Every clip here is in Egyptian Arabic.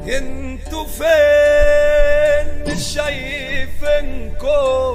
انتوا فين مش شايفينكم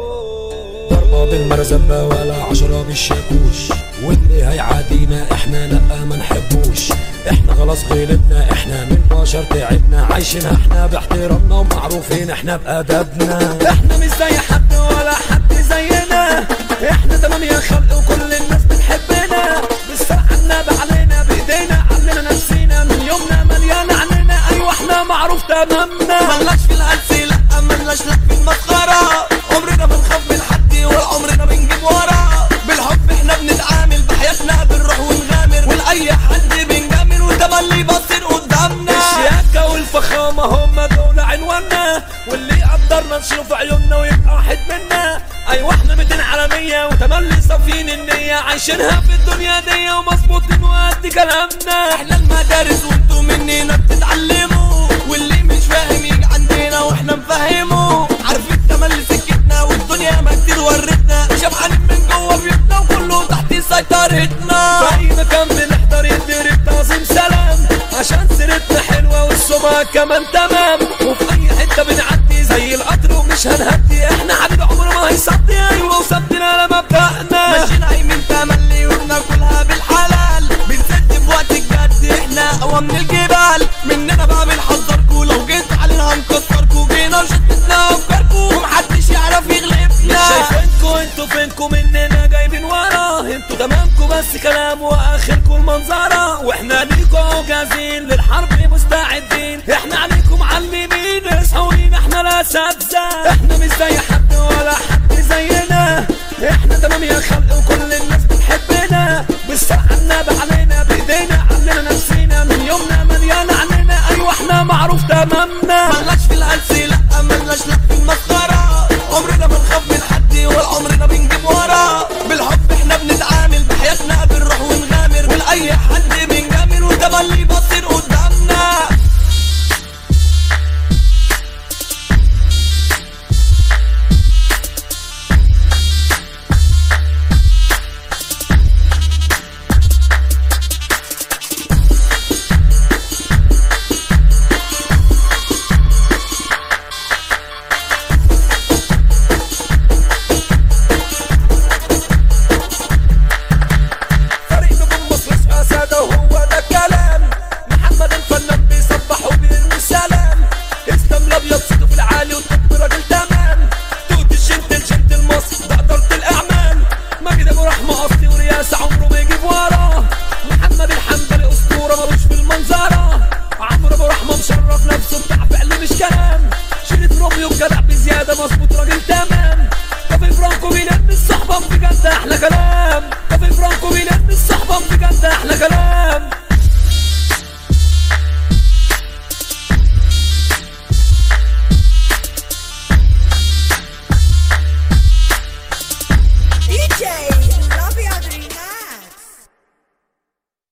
ضربة بالمرزبة ولا عشرة بالشاكوش واللي هيعادينا احنا لا ما نحبوش احنا خلاص غلبنا احنا من بشر تعبنا عايشين احنا باحترامنا ومعروفين احنا بأدبنا احنا مش زي حد ولا حد زينا احنا تمام يا خلق وكل الناس بتحبنا بالسرعة الناب علينا بايدينا علينا نفسينا من يومنا مليان عنينا ايوه احنا معروف تمامنا ملناش في الهلس لا ملناش لك في المسخرة عمرنا ما نخاف من حد ولا عمرنا بنجيب ورا بالحب احنا بنتعامل بحياتنا بنروح ونغامر ولأي حد بنجامل وتملي باصين قدامنا الشياكة والفخامة هم دول عنواننا واللي قدرنا نشيله في عيوننا ويبقى واحد منا ايوه احنا ميتين عالمية وتملي صافيين النية عايشينها في الدنيا دي ومظبوطين وقد كلامنا احنا المدارس وانتوا مننا بتتعلموا واللي مش فاهم يجي عندنا واحنا نفهمه عارفين تملي سكتنا والدنيا ما كتير ورتنا شبعانين من جوه بيوتنا وكله تحت سيطرتنا في اي مكان بنحضر يدير تعظيم سلام عشان سيرتنا حلوة والسمعة كمان تمام وفي اي حتة بنعدي زي القطر ومش هنهدي احنا حبيب عمر ما هيصدي ايوه وثبتنا لما بدأنا ماشيين من تملي وبناكلها بالحلال بنسد في وقت الجد احنا اقوى من الجبال مننا بقى بنحذركوا لو جيت علينا هنكسركوا جينا وشتتنا افكاركوا ومحدش يعرف مش يغلبنا شايفينكوا انتوا فينكوا مننا جايبين ورا انتوا تمامكوا بس كلام واخركوا المنظرة واحنا ليكوا جاهزين للحرب مستعدين احنا عليكم معلمين اصحوا لينا احنا لا سبزة احنا مش زي حد ولا حد زينا احنا تمام يا خلق وكل الناس بتحبنا بالسرعة الناب علينا بايدينا علينا نفسينا من يومنا مليان عنينا ايوه احنا معروف تمامنا ملناش في الهلس لا ملناش لك في المسخرة عمرنا ما نخاف من حد ولا عمرنا بنجيب ورا بالحب احنا بنتعامل بحياتنا بنروح ونغامر ولأي حد بنجامل وتملي باصين قدامنا فريق نجوم مصر اسمها سادة وهو ده الكلام محمد الفنان بيصبح وبيرمي السلام اسلام الابيض صوته في العالي وطب راجل تمام توت الجنتل جنتل مصر ده ادارة الاعمال مجد ابو رحمة اصلي ورياسة عمره ما يجيب وراه محمد الحنبلي اسطورة ملوش في المنظرة عمرو ابو رحمة مشرف نفسه بتاع فعل مش كلام شريف روميو جدع بزيادة مظبوط راجل تمام كافي فرانكو بينام الصحبة بجد احلى كلام كافي فرانكو بينام الصحبة بجد احلى كلام